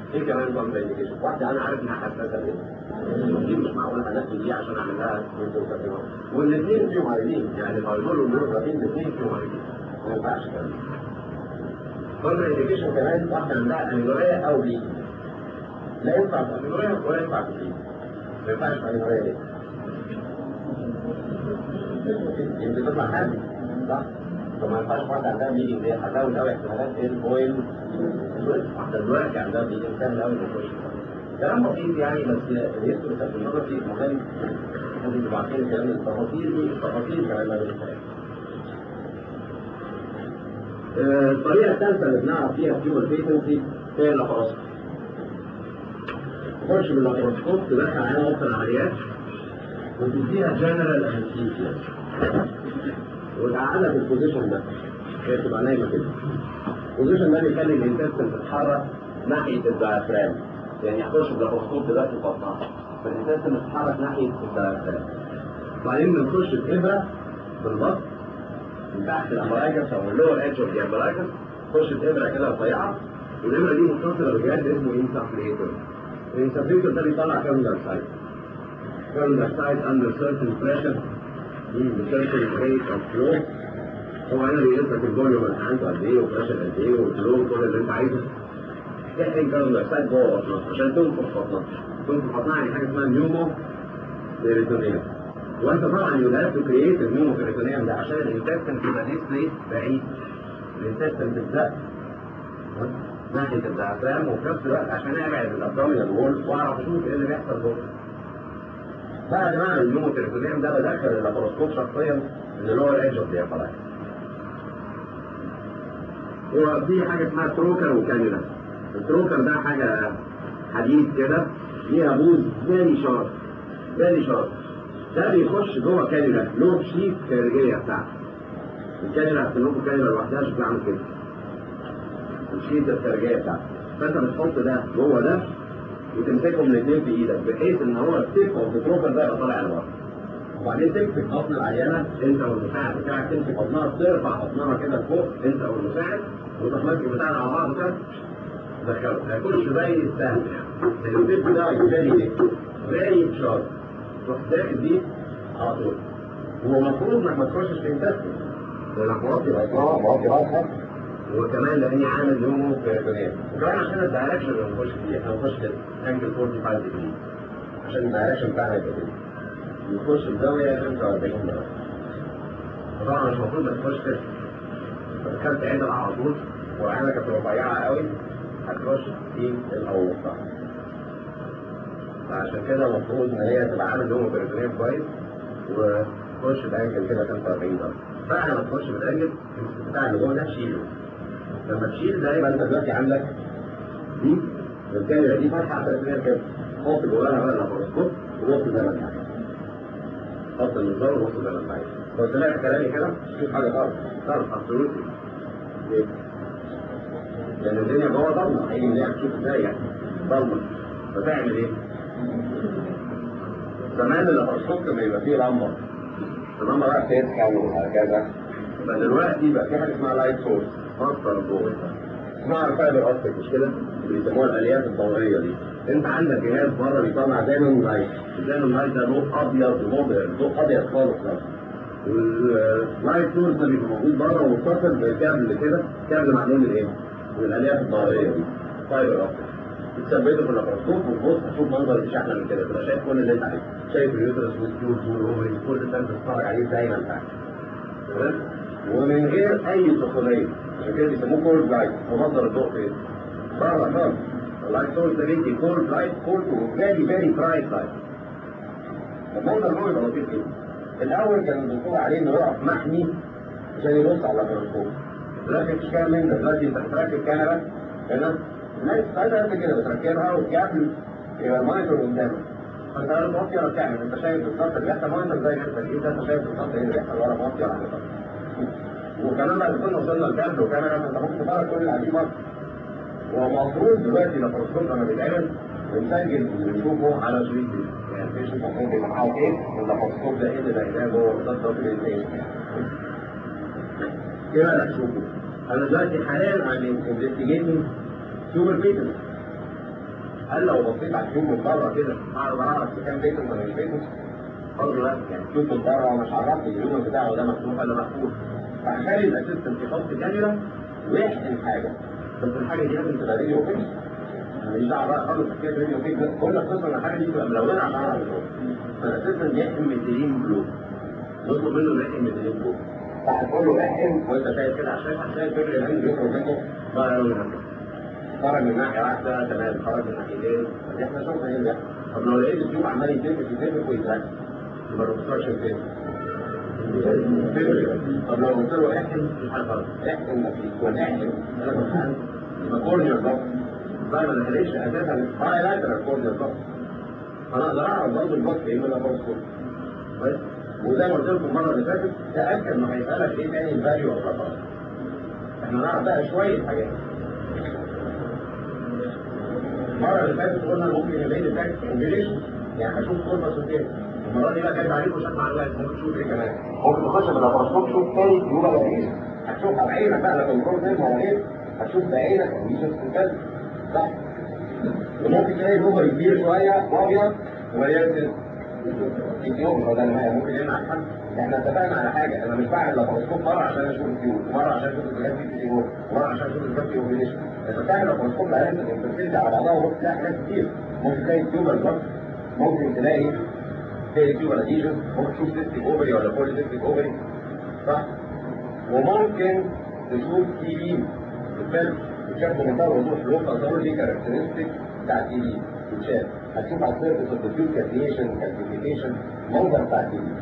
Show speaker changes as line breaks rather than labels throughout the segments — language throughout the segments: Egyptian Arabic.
ايه كمان كونتر انديكيشن واحده انا عارف انها حساسه ليه دي مش معقول هنفذ دي عشان اعمل لها والاثنين فيهم عايزين يعني الهرمون والنيوروباثين الاثنين فيهم عايزين ما ينفعش كمان كونتر انديكيشن كمان واحده عندها امينوريا او بي لا ينفع في امينوريا ولا ينفع في بي ما ينفعش في امينوريا ليه؟ يمكن تطلع حامل صح؟ فما ينفعش واحده عندها ميتنج دي هتزود قوي احتمالات ايه البويل واحده دلوقتي عندها ميتنج سهل قوي تخش كلام بسيط يعني بس الهيستوري سيكولوجي مهم لازم تبقى عارفين الكلام التفاصيل دي التفاصيل كمان لازم الطريقه الثالثه اللي بنعرف فيها فيور بيتنسي هي اللاباروسكوب تخش باللاباروسكوب تدخل عليها اوضه العمليات وتديها جنرال انستيزيا وتقعدها في البوزيشن ده هي تبقى نايمه كده البوزيشن ده بيخلي الانتستين تتحرك ناحيه الدايفرام يعني يخش باللابروسكوب دلوقتي في بطنها فالانتستين تتحرك ناحيه الدايفرام وبعدين بنخش بابره في البطن من تحت الامبرايكس او اللور ايدج اوف الامبرايكس تخش بابره كده رفيعه والابره دي متصله بجهاز اسمه انسافليتور الانسافليتور ده بيطلع كاربون دايوكسيد كاربون دايوكسيد اندر سيرتن بريشر بسيرتن ريت اوف فلو هو هنا بيقيس لك الفوليوم اللي عنده قد ايه وبريشر قد ايه والفلو كل اللي انت عايزه تحقن كاربون دايوكسيد جوه بطنك عشان تنفخ بطنك تنفخ بطنها يعني حاجه اسمها نيومو بيريتونيوم وانت طبعا يو هاف تو كرييت النيومو بيريتونيوم ده عشان الانتستين تبقى ديسبليس بعيد الانتستين تتزق ناحيه الدعفرام وفي نفس الوقت عشان ابعد الابدومينال وول واعرف اشوف ايه اللي بيحصل جوه بعد ما اعمل النيومو بيريتونيوم ده بدخل اللاباروسكوب شخصيا اللي هو الايدج اوف ذا وفي حاجه اسمها تروكر وكانيولا التروكر ده حاجه حديد كده ليها بوز فيري شارب فيري شارب ده بيخش جوه كانيولا له شيك خارجيه بتاعته الكانيولا هتكون لكم كانيولا لوحدها شكلها عامل كده الشيك الخارجيه بتاعته فانت بتحط ده جوه ده وتمسكهم الاثنين في ايدك بحيث ان هو التيب اوف التروكر ده يبقى طالع لبره وبعدين تمسك بطن العيانه انت والمساعد بتاعك تمسك بطنها ترفع بطنها كده لفوق انت والمساعد وتحملك بتاعنا على بعض كده دخله ما يكونش زي السهم يعني البيت ده فيري فيري شارب تروح داخل دي على طول هو المفروض انك ما تخشش في انتستين لانك موطي بطنها موطي راسها وكمان لاني عامل نومو بيريتونيال وكمان عشان الدايركشن اللي بنخش فيه احنا بنخش كده انجل 45 ديجري عشان الدايركشن بتاعنا يبقى كده نخش بزاويه 45 درجه طبعا مش المفروض انك تخش كده فدخلت عدل على طول وعينك كانت رفيعه قوي هتخش في الاوسط فعشان كده المفروض ان هي تبقى عامل نوم بيريتونيال كويس وتخش بانجل كده 45 درجه بعد ما تخش بالانجل بتاع اللي جوه ده تشيله لما تشيل ده يبقى انت دلوقتي عندك دي الكاميرا دي فتحه بيريتونيال كده حط جواها بقى اللابروسكوب وبص زي ما انت عايز حط المنظار وبص زي ما انت عايز لو سمعت كلامي كده مش حاجه خالص خالص ابسولوتلي ليه؟ لان الدنيا جوه ضلمه هيجي منين تشوف ازاي يعني ضلمه فتعمل ايه؟ زمان اللابروسكوب كان بيبقى فيه لمبه اللمبه بقى بتسخن وهكذا فدلوقتي بقى في حاجه اسمها لايت سورس مصدر ضوء اسمها الفايبر اوبتيك مش كده؟ اللي بيسموها الالياف الضوئيه دي انت عندك جهاز بره بيطلع دايما لايت دايما لايت ده ضوء ابيض مبهر ضوء ابيض خالص خالص واللايت سورس ده بيبقى موجود بره ومتصل بكابل كده كابل معمول من ايه؟ من الالياف الضوئيه دي فايبر اوبتيك تثبته في اللابروسكوب وتبص تشوف منظر مفيش احلى من كده تبقى شايف كل اللي انت عايزه شايف اليوترس والتيوبز والاوفري كل اللي انت بتتفرج عليه زي ما انت عايز تمام ومن غير اي سخونيه عشان كده بيسموه كولد لايت هو مصدر الضوء فين؟ بره خالص اللايت سورس ده بيدي كولد لايت كولد وفيري فيري برايت لايت المنظر هو يبقى لطيف جدا الاول كان بنقول عليه انه يقف محمي عشان يبص على الميكروسكوب دلوقتي مفيش كلام من ده دلوقتي انت بتركب كاميرا هنا الناس ساعتها انت كده بتركبها وتقفل يبقى المونيتور قدامك فانت لا موطي ولا بتعمل انت شايف بالظبط اللي بيحصل مونيتور زي ما انت ايه ده انت شايف بالظبط ايه اللي بيحصل ولا موطي ولا حاجه وكمان بعد كنا وصلنا لكابل وكاميرا فانت ممكن تفرج كل اللي عليه مره ومفروض دلوقتي اللابروسكوب لما بيتعمل بنسجل اللي بنشوفه على شريط فيديو يعني البيشنت المفروض يبقى معاه ايه اللابروسكوب ده ايه اللي لقيناه جوه ده دوكيومنتيشن ايه بقى اللي هتشوفه؟ انا دلوقتي حاليا عم انفستيجيتنج سوبر بيتنس هل لو بصيت على التيوب من بره كده اعرف اعرف اذا كان بيتنس ولا مش بيتنس؟ برضه لا يعني التيوب من بره مش عرفني اليوم بتاعه ده مفتوح ولا مقفول فهخلي الاسيستنت يحط كاميرا ويحقن حاجه بس الحاجه دي لازم تبقى راديو فيكس انا ماليش دعوه بقى خالص بحكايه راديو فيكس كل قصه ان الحاجه دي تبقى ملونه عشان اعرف فالاسيستنت يحقن ميثيلين بلو نطلب منه يحقن ميثيلين بلو فهتقول له احقن وانت شايف كده عشان هتلاقي فكر العين بيخرج منه بقى قوي خرج من ناحيه واحده تمام خرج من ناحيتين طب احنا شفنا ايه اللي بيحصل طب لو لقيت التيوب عمال يتنفس يتنفس ويتركز يبقى الريستراكشن فين؟ طب لو قلت له احقن مش هيخرج احقن مفيش ونحقن انا بفهم يبقى كورنيال ضغط بقى ما دخلتش اساسا باي لاترال كورنيال ضغط فانا اقدر اعرف برضه الضغط ايه من الضغط بس وزي ما قلت لكم المره اللي فاتت تاكد انه هيسالك ايه تاني الفاليو اوف احنا نعرف بقى شويه حاجات المره اللي فاتت قلنا ممكن يبقى لي باك اوبريشن يعني هشوف كوربس وكده المره دي بقى جايب عليكم شويه معلومات ممكن تشوف ايه كمان ممكن تخش باللابراسكوب تشوف تاني تيوبا لذيذ هتشوفها بعينك بقى لو الكور فين هو ايه هتشوف بعينك ميزه في الكلب صح وممكن تلاقي الاوفر كبير شويه وابيض ومليان كده التيوب هو ده اللي ممكن يمنع حد احنا اتفقنا على حاجه انا مش بعمل لابراسكوب مره عشان اشوف التيوب ومره عشان اشوف الكلاب في التيوب ومره عشان اشوف الكلاب في اوبريشن انت بتعمل لابراسكوب على الانترفيرنس على بعضها وممكن تلاقي حاجات كتير ممكن تلاقي تيوب الضغط ممكن تلاقي تلاقي تيوب ليجن ممكن تشوف سيستيك اوفري ولا بولي سيستيك اوفري صح وممكن تشوف تي بي الفيلم بتشاف بمنتهى الوضوح لو باثولوجي كاركترستيك بتاع تي بي بتشاف هتشوف على السيرفيس اوف التيوب كالكيشن كالكيفيكيشن منظر بتاع تي بي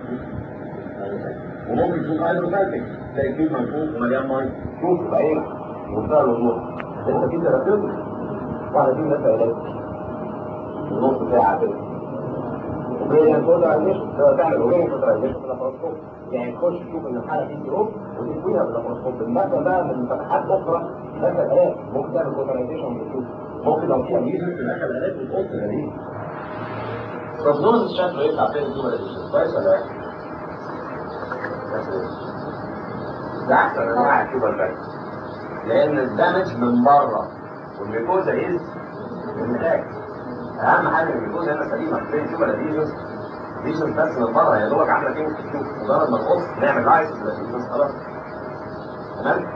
وممكن تشوف هايدروسايتك تلاقي التيوب منفوخ ومليان ميه شوف بعينك بمنتهى الوضوح انت في ثيرابيوتيك واحده فيهم لسه علاج نص ساعه كده وبين فوترايزيشن لو تعمل وبين فوترايزيشن في اللابراسكوب يعني تخش تشوف ان الحاله دي تروب وتكويها باللابراسكوب بالمثل بقى من فتحات اخرى دخل الات ممكن تعمل فوترايزيشن وتشوف ممكن لو في اميزه تدخل الات وتقص الغريب بروجنوز شكله يطلع فين التيوب كويس ولا لا؟ ده احسن انواع التيوب لان الدمج من بره والميكوزا از من الداخل اهم حاجه الميكوزا هنا سليمه في التيوب ليجنز ليجنز بس من بره يا دوبك عامله كده تشوف مجرد ما نقص نعمل لايس ليجنز خلاص تمام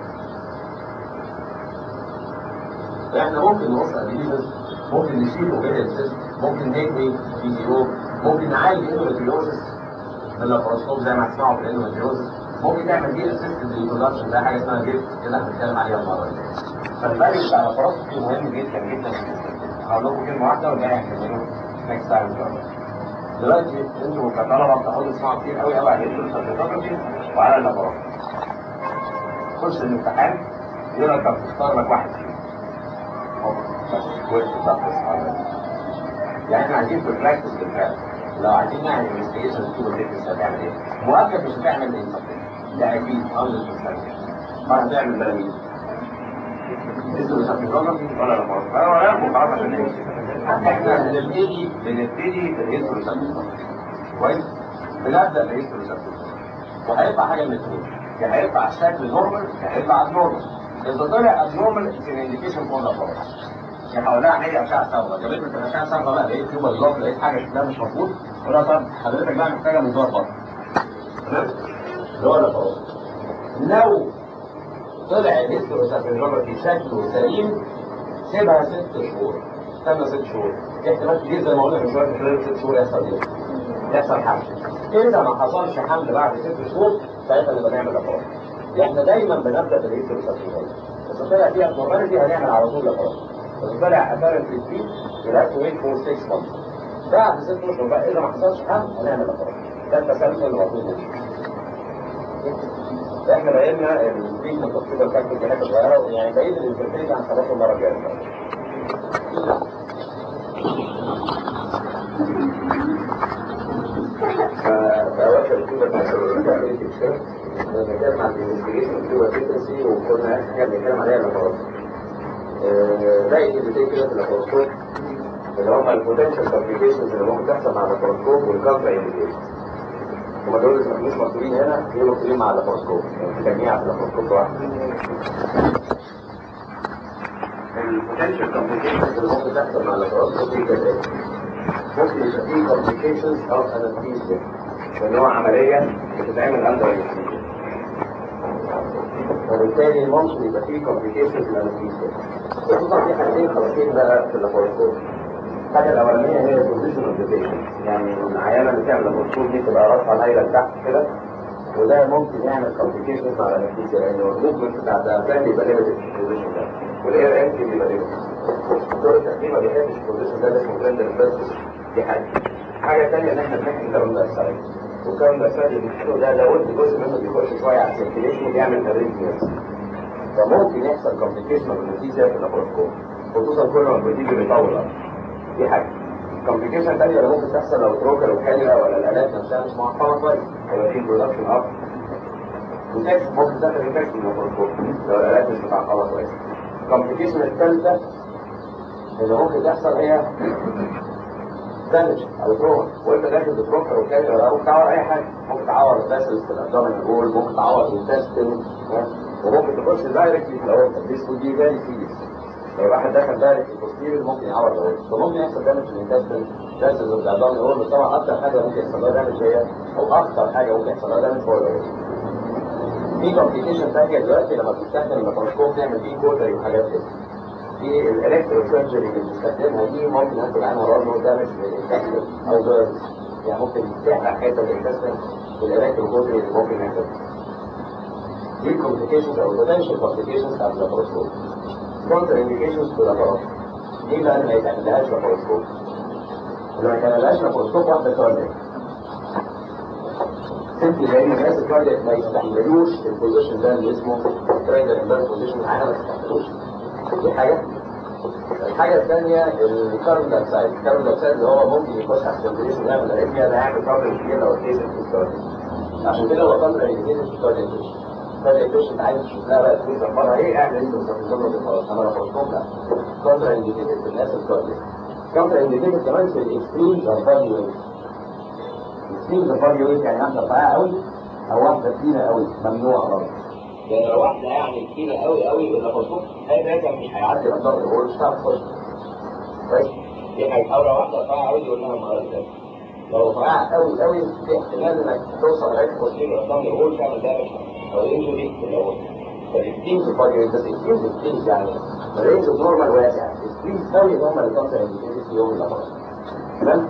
احنا ممكن نقص الليجنز ممكن نشيل اوبيريال سيست ممكن نكوي في دي او ممكن نعالج اندوميتريوزس باللابراسكوب زي ما هتسمعوا في الاندوميتريوزس ممكن تعمل دي اسيستد ريبرودكشن ده حاجه اسمها جيفت كده هنتكلم عليها المره الجايه فالفاليو بتاع الفراسكوب مهم جدا جدا هقول لكم كلمه واحده والباقي هنكمله نكست تايم ان شاء الله دلوقتي انتوا كطلبه بتقعدوا تسمعوا كتير قوي قوي على الانترفيتوجرافي وعلى اللابراسكوب خش الامتحان يقول لك طب تختار لك واحد فيهم بس وقت بقى يعني احنا عايزين في البراكتس بالفعل لو عايزين نعمل انفستيجيشن تشوف الريتنس هتعمل ايه مؤكد مش هتعمل انسبتين ده اكيد 100% ما هتعمل بلاوي لسه مش هتتجرب ولا لا خلاص ولا لا خلاص عشان ايه احنا بنبتدي بنبتدي بالهيستوري كويس بنبدا بالهيستوري وهيطلع حاجه من الاثنين يا هيطلع الشكل نورمال يا هيطلع ابنورمال اذا طلع ابنورمال اتس ان انديكيشن فور ذا يعني حولها عمليه اشعه صبغه جابت لك الاشعه صبغه بقى لقيت يوم بالظبط لقيت حاجه شكلها مش مظبوط ولا طب حضرتك بقى محتاجه منظار بطن تمام ده ولا خلاص لو طلع الهيستوروسافيجوجرافي شكله سليم سيبها ست شهور استنى ست شهور احتمال كبير زي ما قلنا من شويه خلال ست شهور يحصل ايه؟ يحصل حمل اذا ما حصلش حمل بعد ست شهور ساعتها نبقى نعمل لابارات احنا دايما بنبدا بالهيستوروسافيجوجرافي بس طلع فيها نورماليتي هنعمل على طول لابارات بس طلع اثار التسبيح يبقى تو ويت فور 6 مانث بعد ست اشهر بقى اذا ما حصلش حمل هنعمل لابارات ده التسلسل المطلوب منه احنا بقينا التريتمنت اوف كده فاكتور دي حاجه صغيره يعني بقينا الانترفيرنس هنخلصه المره الجايه فأواخر الكتابة بتاعت الرجال بنتكلم عن الانفستيجيشن والكتابة فيتنسي وكنا آخر حاجة بنتكلم عليها اللابوراتوري. باقي اللي كده في اللابوراتوري اللي هم البوتنشال كومبليكيشنز اللي ممكن تحصل مع اللابوراتوري والكونترا انديكيشن. هما دول اللي مش مكتوبين هنا دول مكتوبين مع اللابوراتوري يعني في تجميع في اللابوراتوري لوحده. البوتنشال كومبليكيشنز اللي ممكن تحصل مع اللاباروسكوبي كده ممكن يبقى فيه كومبليكيشنز اوف انستيزيا لان هو عمليه بتتعمل اندر انستيزيا وبالتالي ممكن يبقى فيه كومبليكيشنز الانستيزيا خصوصا في حاجتين خاصين بقى في اللاباروسكوبي الحاجه الاولانيه هي البوزيشن اوف ذا يعني العيانه اللي بتعمل اللاباروسكوب دي تبقى راسها مايله لتحت كده وده ممكن يعمل كومبليكيشنز على الانستيزيا لان الموفمنت بتاع الدم بيبقى ليميتد في البوزيشن ده والاير انتري بيبقى ليميتد الدكتور التحكيم ما بيحبش البوزيشن ده اسمه جندر بس دي حاجه حاجه ثانيه ان احنا بنحكي كاربون دايوكسيد والكاربون دايوكسيد اللي بنحكيه ده لابد جزء منه بيخش شويه على السيركيليشن وبيعمل اريثمياز فممكن يحصل كومبليكيشن بالنتيجه في اللابوروسكوب خصوصا كل ما البروتين بيطول أكتر. دي حاجه كومبليكيشن ثانيه اللي ممكن تحصل لو تروكر وكاليرا ولا الالات نفسها مش معقمه كويس هيبقى في برودكشن اب وتكس ممكن تاخد انفكشن من اللابوروسكوب لو الالات مش متعقمه كويس الكومبليكيشن الثالثه اللي ممكن تحصل هي دامج او تروما وانت داخل بتروكر وكاليرا ممكن تعور اي حاجه ممكن تعور الباسلز في الابدومين الجول ممكن تعور الانتستين وممكن تخش دايركتلي في الاورطه دي ودي فيري سيريس لو واحد دخل دايركت البوستيريور ممكن يعور الاورطه فممكن يحصل دامج في الانتستين باسلز في الابدومين الجول بس طبعا اكتر حاجه ممكن يحصل لها دامج هي او اكتر حاجه ممكن يحصل لها دامج هو الاورطه في كومبليكيشن ثانيه دلوقتي لما بتستخدم الميكروسكوب تعمل فيه كوتري وحاجات كده في الالكترو سيرجري اللي بتستخدمها دي ممكن ينتج عنها برضه دامج للانتستين او بيرز يعني ممكن تحرق حته الانتستين بالالكترو كوتري اللي ممكن يحصل دي الكومبليكيشنز او البوتنشال كومبليكيشنز بتاعت اللاباروسكوب كونتر انديكيشنز في اللاباروسكوب دي بقى اللي ما يتعملهاش لاباروسكوب اللي ما يتعملهاش لاباروسكوب واحده كاردياك سيمبلي لان الناس الكاردياك ما يستحملوش البوزيشن ده اللي اسمه ترينر امبيرد بوزيشن معانا ما يستحملوش دي حاجه الحاجه الثانيه الكاربون دايوكسيد الكاربون دايوكسيد اللي هو ممكن يخش على السيركيليشن ويعمل اريثميا ده يعمل بروبلم كتير لو الكيسن في الكاردياك عشان كده هو كونتر انديكيتد في الكاردياك الكاردياك بيشنت عايز تشوف لها بقى تشوف اخبارها ايه اعمل انت بتستخدمه خلاص انا بفرضكم لا كونتر انديكيتد في الناس الكاردياك كونتر انديكيتد كمان في الاكستريمز اوف بادي ويت الاكستريمز اوف بادي ويت يعني واحده رفيعه قوي او واحده تخينه قوي ممنوعه برضه يعني لو واحده يعني تخينه قوي قوي اللابوروسكوب هيبقى مش هيعدي الضغط هو مش هتعرف تخش كويس دي حاجه او لو واحده رفيعه قوي يقول لها المره اللي فاتت لو رفيعه قوي قوي في احتمال انك توصل لغايه البوستيريور قدام الهول تعمل دامج او انجري في الاول فالاكستريمز الفاجر بس الاكستريمز الاكستريمز يعني الرينج نورمال واسع الاكستريمز قوي هم اللي كانوا انديكيتد في يوم اللابوروسكوب تمام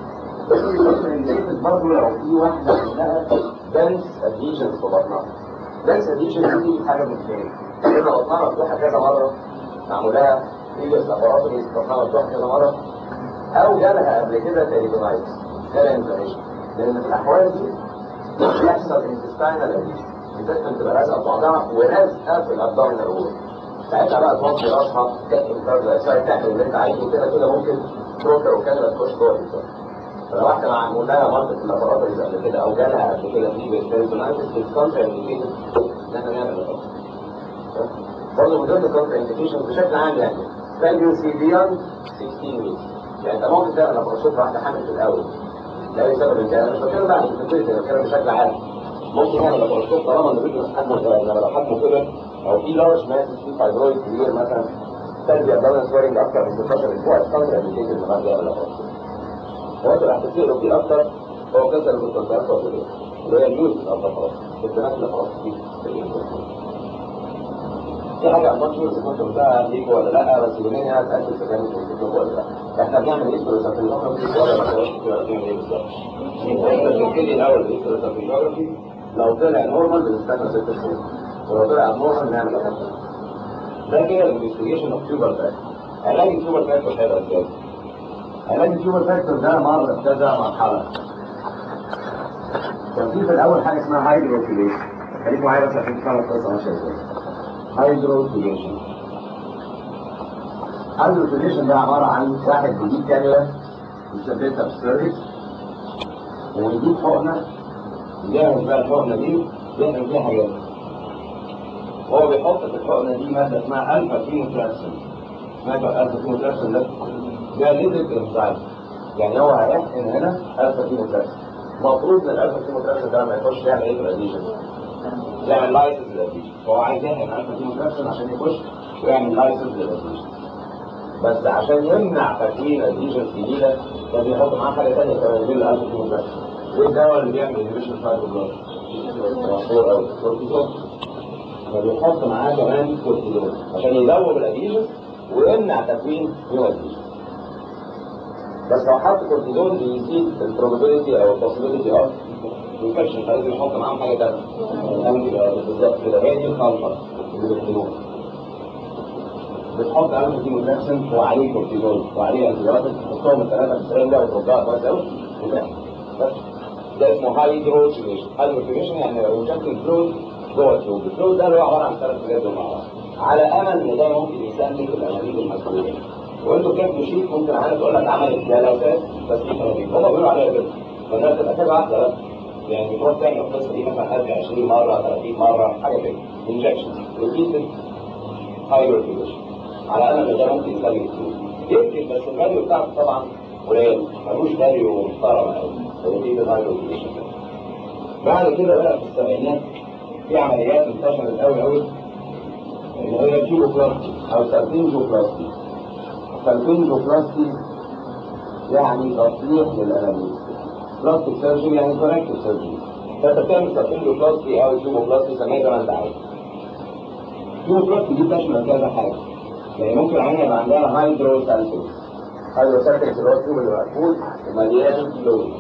برضه لو في واحده منها دنس اديشنز في بطنها دنس اديشنز دي حاجه من اثنين اما بطنها مفتوحه كذا مره معمولها بريفيس لابوراتوري بطنها مفتوحه كذا مره او جالها قبل كده تريتونايتس جالها انفلاميشن لان في الاحوال دي بيحصل انتستاينال اديشن الانتستين بتبقى لازقه في بعضها ولازقه في الابدومينال وول ساعتها بقى توطي راسها تحمل كارد تعمل اللي انت عايزه كده كده ممكن تروكر وكده تخش جوه الانسان فلو واحدة معمول لها مرض في اللابوراتوريز قبل كده أو جالها قبل كده في بيرسوناليتس بتكونتر انديكيشن إن إحنا نعمل لابوراتوري. برضه من ضمن الكونتر انديكيشن بشكل عام يعني pregnancy beyond 16 weeks يعني أنت ممكن تعمل لابوراتوري واحدة حامل في الأول لا يسبب الجهاز مش بتكلم بقى في البيت أنا بتكلم بشكل عام ممكن يعمل لابوراتوري طالما إن البيت حجمه صغير إنما لو حجمه كبر أو في لارج ماس في فايبرويد كبير مثلا تلبي ابدومين سويرنج أكتر من 16 أسبوع الكونتر انديكيشن إن هو يعمل لابوراتوري. وانت اللي هتسأله فيه اكتر هو كذا اللي كنت بتعرفه قبل كده اللي هي اليوز الافضل خلاص البنات اللي خلاص دي في حاجه عن ماتشور اذا كنت قلتها ليك ولا لا بس يومين اتاكد اذا كانت بتكتب ولا لا احنا بنعمل ايه في ولا ما تعرفش بنعمل ايه بالظبط انت بتبتدي الاول ايه لو طلع نورمال بنستنى ست شهور ولو طلع نورمال نعمل ايه ده كده الانفستيجيشن اوف تيوبر فاكتور علاج التيوبر فاكتور هيبقى ازاي؟ علاج التيوبر فاكتور ده مر كذا مرحلة كان في في الأول حاجة اسمها هايدروفيليشن خليك معايا بس عشان تفهم القصة ماشية ازاي هايدروفيليشن هايدروفيليشن ده عبارة عن واحد بيجيب كاميرا يثبتها في السيرفيس ويجيب حقنة يجهز بقى الحقنة دي يعمل فيها حاجات هو بيحط في الحقنة دي مادة اسمها ألفا كيموتراسين سمعت عن ألفا كيموتراسين ده؟ ده ليزك انزايم يعني هو هيحقن هنا الفا كيموتراسين المفروض ان الالفا كيموتراسين ده ما يخش يعمل ايه في الاديشن يعمل لايسنس للاديشن فهو عايز يحقن الفا كيموتراسين عشان يخش ويعمل لايسنس للاديشن بس عشان يمنع تكوين اديشن جديده لازم يحط معاه حاجه ثانيه كمان غير الالف كيموجرام ايه الدواء اللي بيعمل انهبيشن فايبروبلاست؟ مشهور قوي كورتيزون فبيحط معاه كمان كورتيزون عشان يذوب الاديشن ويمنع تكوين نيو اديشن بس لو حط كورتيزون بيزيد البروبابيلتي او البوسيبيلتي اوف انفكشن فلازم يحط معاهم حاجه ثانيه بالظبط كده هي دي الخلطه اللي بيكتبوها بتحط الف كيموتراكسن وعليه كورتيزون وعليه انتيبيوتيك تحطهم الثلاثه في السرنجه وترجعها كويس قوي وتعمل بس ده اسمه هايدروجينيشن هايدروجينيشن يعني انجكت الفلويد جوه التيوب الفلويد ده اللي هو عباره عن ثلاث حاجات دول مع بعض على امل ان ده ممكن يسلك الانابيب المسؤوليه وانتوا بتاخدوا شيت ممكن عاده تقول لك عملت جلسات بس في انابيب هم بيقولوا عليها كده فالناس تبقى كده واحده بس يعني تروح تعمل القصه دي مثلا قبل 20 مره 30 مره حاجه كده انجكشن ريبيتد هايدروجينيشن على امل ان ده ممكن يسلك الفلويد يمكن بس الفاليو بتاعته طبعا قليل ملوش فاليو محترم قوي ريبيتد هايدروجينيشن بعد كده بقى في السبعينات في عمليات انتشرت قوي قوي اللي هي كيلوبلاستي او سالفينجوبلاستي سالفينجوبلاستي يعني تصليح للانابيب بلاستيك سيرجري يعني كوركتيف سيرجري فانت بتعمل سالفينجوبلاستي او كيلوبلاستي سميها زي ما انت عايز كيلوبلاستي دي بتشمل كذا حاجه يعني ممكن عينها يبقى عندها هايدروسالفين هايدروسالفين اللي هو التيوب اللي مقفول ومليان فلويد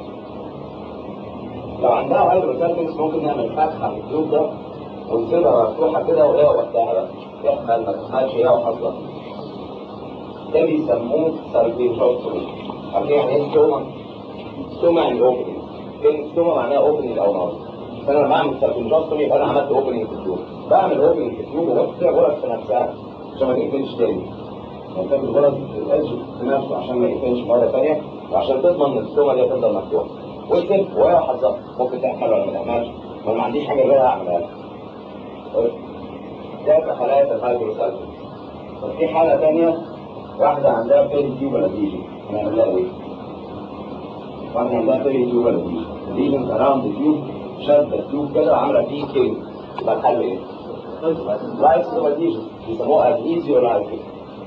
لو عندها هايدروسالفين ممكن نعمل فتحه في التيوب ده ونسيبها مفتوحه كده وهي وقتها بقى تحمل ما تحملش هي وحظها ده بيسموه سالفينجوستومي عارفين يعني ايه ستوما؟ ستوما يعني اوبننج كلمة ستوما معناها اوبننج او نار فانا لما بعمل سالفينجوستومي يبقى انا عملت اوبننج في التيوب بعمل اوبننج في التيوب وبفتح غرز في نفسها عشان ما تقفلش تاني يعني بتاخد غرز في الادج في نفسه عشان ما يقفلش مره ثانيه وعشان تضمن ان الستوما دي هتفضل مفتوحه وتسيب وهي وحظها ممكن تحمل ولا ما تحملش ما أنا ما عنديش حاجه غيرها اعملها لها ده في حالات الهايدروسالفين طب في حالة تانية واحدة عندها بيري تيوبال اديشن هنعمل لها ايه؟ واحدة عندها بيري تيوبال اديشن اديشن اراوند التيوب شد التيوب كده وعاملة فيه كينج يبقى الحل ايه؟ لايف اديشن بيسموها اديزيو لايفي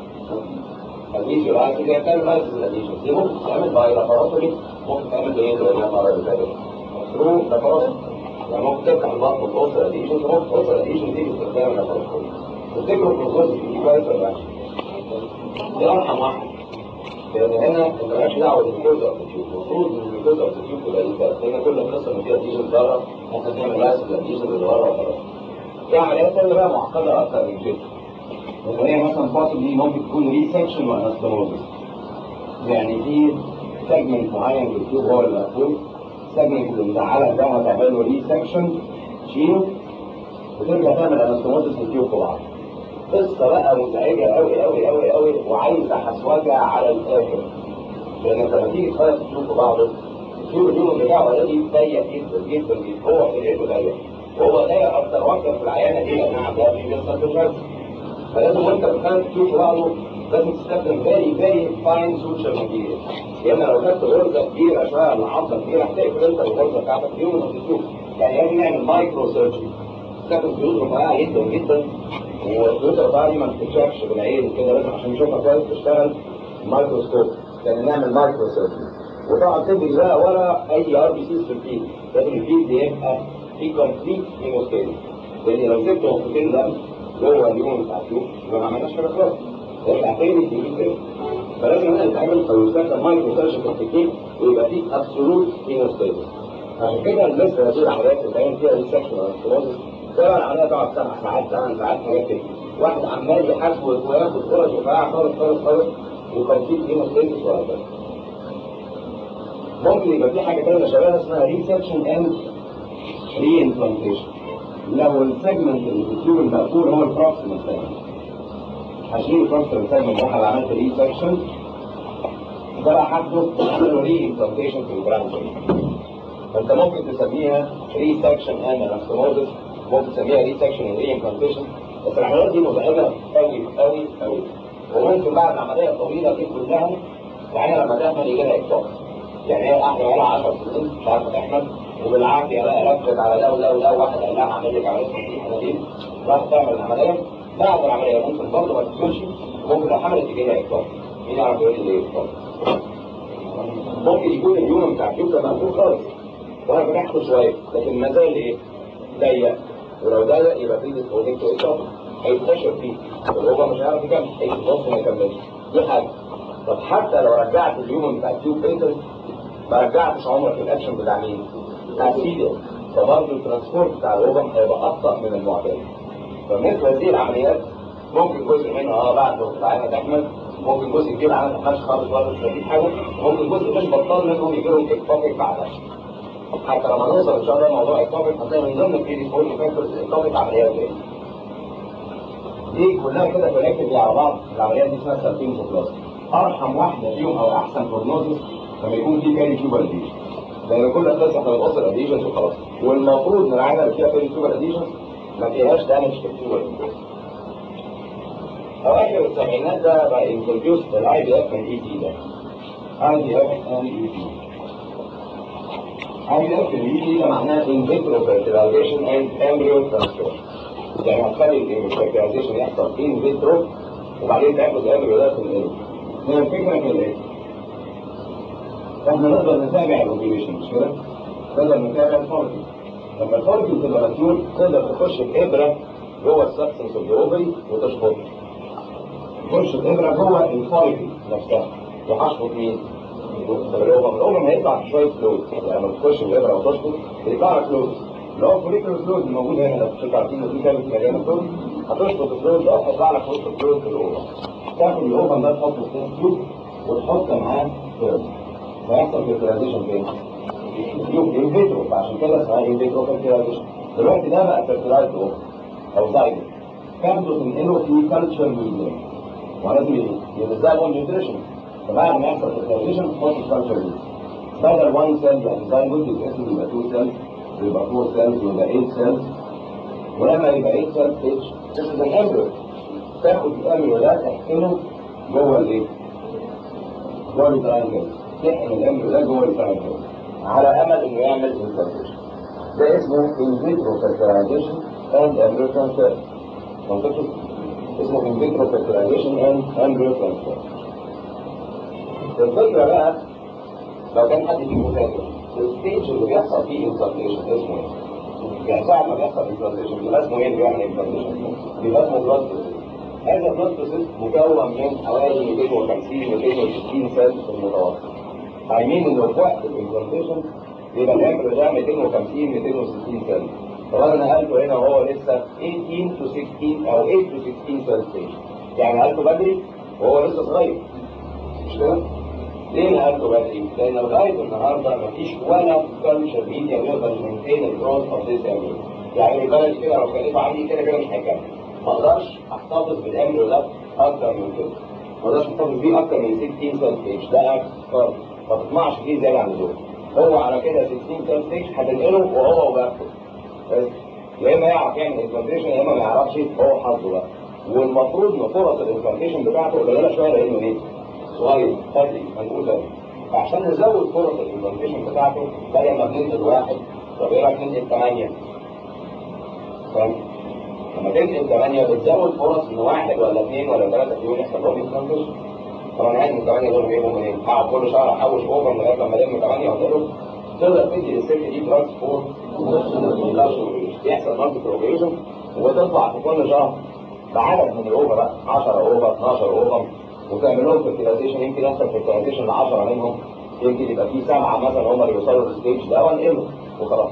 اديزيو لايفي دي بتعمل لايف اديشن دي ممكن تعمل باي لاباراتوري ممكن تعمل بايه زي ما المرة اللي فاتت ثرو لاباراتوري يعني ممكن تفتح البطن وتوصل اديشن ممكن توصل اديشن دي باستخدام اللاباراتوري تفتكروا البروسيس دي كويس ولا لا؟ دي ارحم واحد لان هنا انت مالكش دعوه بالميكوزا اوف التيوب المفروض ان الميكوزا اوف التيوب تبقى ليك هنا كل القصه ان فيها اديشن بره ممكن تعمل لايس الاديشن اللي بره وخلاص في عمليات ثانيه بقى معقده اكتر من كده اللي هي مثلا possibly ممكن تكون ريسكشن وانستموزس يعني في سيجمنت معين في التيوب هو اللي مقفول السيجمنت اللي مزعلك ده هتعمل له ريسكشن تشيله وترجع تعمل انستموزس في التيوب في بعض قصه بقى مزعجه قوي قوي قوي قوي وعايزه حسوجه على الاخر لانك لما تيجي تخيط التيوب في بعضه التيوب اليوم بتاعه اوريدي ضيق جدا جدا جدا هو خلقته ضيق وهو ضيق اكتر واكتر في العيانه دي لانها عندها في بيحصل في الجلد فلازم وانت بتخيط التيوب في بعضه لازم تستخدم فيري فيري فاين سوتشر ماتيريال لان لو خدت غرزه كبيره شويه من عظمه كبيره هتقفل انت الغرزه بتاعتك اليوم من التيوب يعني لازم نعمل مايكرو سيرجري تستخدم خيوط رفيعه جدا جدا والخيوط الرفيعه دي ما بتتشافش بالعين كده لازم عشان نشوفها كويس تشتغل مايكروسكوب يعني نعمل مايكرو سيرجري وطبعا تجري بقى ورا اي ار بي سيز في الفيل لازم الفيل ده يبقى في كومبليت هيموستاسيس لان لو سبت نقطتين دم جوه اليوم بتاع التيوب يبقى ما عملناش حاجه خالص يرجع تاني تجيب تاني فلازم هنا نتعامل او يستخدم مايكرو سيرجري تكنيك ويبقى فيه ابسولوت هيموستاسيس عشان كده لسه هذه العمليات اللي بتعمل فيها ريسكشن او طبعا العمليه تقعد سبع ساعات ثمان ساعات حاجات كده واحد عمال يحاسب وياخد فرص رفيعه خالص خالص خالص وتنفيذ هيموستاسيس وهكذا ممكن يبقى في حاجه ثانيه شبهها اسمها ريسكشن اند ري امبلانتيشن لو السيجمنت اللي في التيوب المقفول هو البروكسيمال سيجمنت هشيل البروكسيمال سيجمنت واحد عملت ريسكشن ده بقى هاخده اعمل ري امبلانتيشن في البراند فانت ممكن تسميها ريسكشن اند انستموزس ممكن تسميها ريسكشن اند ري امبلانتيشن بس العمليات دي مزعجه قوي قوي قوي وممكن بعد العمليه الطويله دي كلها يعني لما تحمل يجي لها اكتئاب يعني هي قاعده بقى لها 10 سنين مش عارفه تحمل وبالعافيه بقى ركزت على ده وده وده واحد قال لها اعمل لك عمليه تنظيف انابيب راح تعمل العمليه بعد العمليه ممكن برضه ما تكملش ممكن لو حملت يجي لها اكتئاب مين يعرف يقول لي ليه؟ ممكن يكون اليوم بتاع التيوب ده مقفول خالص وانا فتحته شويه لكن ما زال ايه؟ ضيق ولو ضيق يبقى فيه ديسبوزنج تو اصابه هيتنشر فيه هو مش هيعرف يكمل هيتنص ما يكملش دي حاجه طب حتى لو رجعت اليوم بتاع التيوب بيتر ما رجعتش عمرك الاكشن بتاع مين؟ بتاع السيديا فبرضه الترانسبورت بتاع الاوبم هيبقى ابطا من المعتاد فمثل هذه العمليات ممكن جزء منها اه بعد العينه تكمل ممكن جزء كبير العينه ما تكملش خالص ولا مش هتجيب حاجه ممكن جزء مش بطال منهم يجي لهم اكتوبيك بعدها حتى لما نوصل ان شاء الله موضوع اكتوبيك هتلاقي من ضمن البريدي فورم فاكتورز اكتوبيك عمليات ايه دي كلها كده كونكتد على بعض العمليات دي اسمها سالفين بلاس ارحم واحده فيهم او احسن بروجنوزس لما يكون في كاري تيوبر ديشن لان كل القصه احنا بنقص الاديشنز وخلاص والمفروض ان العينه اللي فيها كاري تيوبر اديشنز ما فيهاش دامج في التيوبر اواخر السبعينات ده بقى انتروديوس الاي بي اف من اي تي ده اي بي اف ان اي تي اي بي اف من اي تي ده معناه ان فيترو فيرتيلايزيشن اند امبريو ترانسفير يعني هتخلي الفيرتيلايزيشن يحصل ان فيترو وبعدين تاخد امبريو ده في الانو هي الفكره في الايه؟ احنا نقدر نتابع الاوبريشن مش كده؟ نقدر نتابع الفورتي لما الفورتي تبقى مسؤول تقدر تخش بابره جوه السبستنس اوف ذا اوفري وتشفط تخش الابره جوه الفوليكل نفسها وهشفط مين؟ الاوفر الاوفر هيطلع شويه فلويد يعني لما تخش الابره وتشفط بيطلع لك فلويد اللي هو الفوليكل فلويد الموجود هنا لو كنتوا عارفين دي كانت مليانه فلويد هتشفط الفلويد ده هيطلع لك وسط الفلويد في الاوفر تاخد الاوفر ده تحطه في تيوب وتحط معاه فيرم فيحصل فيرتيلايزيشن فين؟ تيوب ان فيترو فعشان كده اسمها ان فيترو فيرتيلايزيشن دلوقتي ده بقى فيرتيلايز اوفر او زايد تاخده تنقله في كالتشر ميديا ولازم يلزقوا نيوتريشن فبعد ما يحصل فيرتيلايزيشن تحط الكالتشر ميديا بدل 1 سيل يعني زايد الاسم يبقى 2 سيل يبقى 4 سيلز يبقى 8 سيلز ولما يبقى 8 سيلز ستيج this is an embryo تاخد الامبريو ده تحقنه جوه الايه؟ جوه الترانجل تحقن الامبريو ده جوه الترانجل على امل انه يعمل انفلتريشن ده اسمه in vitro fertilization and embryo transfer منطقي اسمه in vitro fertilization and embryo transfer الفكرة بقى لو كان حد فيكم فاكر الستيج اللي بيحصل فيه انفلتريشن اسمه ايه؟ يعني ساعة ما بيحصل انفلتريشن بيبقى اسمه ايه اللي بيعمل انفلتريشن؟ بيبقى اسمه بلاد هذا البلاد بروسيس مكون من حوالي 250 260 سيل في المتوسط عايمين انه في وقت الانفلتريشن يبقى الامبريو ده 250 260 سيل طب انا نقلته هنا وهو لسه 18 to 16 او 8 to 16 سيل ستيج يعني نقلته بدري وهو لسه صغير مش كده؟ ليه نقلته بدري؟ لان لغايه النهارده مفيش ولا كالتشر ميديا يقدر يمنتين الجروث اوف ذيس امبريو يعني البلد كده لو كلفه عندي كده كده مش هيكمل ما اقدرش احتفظ بالامبريو ده اكتر من كده ما اقدرش احتفظ بيه اكتر من 60 سيل ستيج ده خالص ما تطمعش فيه زياده عن اللزوم هو على كده 60 سيل ستيج هتنقله وهو وباخده بس يا اما يعرف يعمل انفلتريشن يا اما ما يعرفش هو حظه بقى والمفروض ان فرص الانفلتريشن بتاعته قليله شويه لانه ايه؟ صغير بدري هنقول بدري فعشان نزود فرص الانفلتريشن بتاعته بدل ما بننقل واحد طب ايه رايك ننقل ثمانيه؟ فاهم؟ لما تنقل ثمانيه بتزود فرص ان واحد ولا اثنين ولا ثلاثه فيهم يحصل لهم انفلتريشن طبعا عادي من ثمانيه دول جايبهم منين؟ هقعد كل شهر احوش اوفر لغايه لما الم ثمانيه واقول تقدر تدي للست دي دراجز فور يحصل مالتي بروجريشن وتطلع في كل شهر بعدد من الاوفر بقى 10 اوفر 12 اوفر وتعمل لهم فيرتيلايزيشن يمكن يحصل فيرتيلايزيشن ل 10 منهم يمكن يبقى في سبعه مثلا هم اللي يوصلوا للستيج ده وانقلهم وخلاص.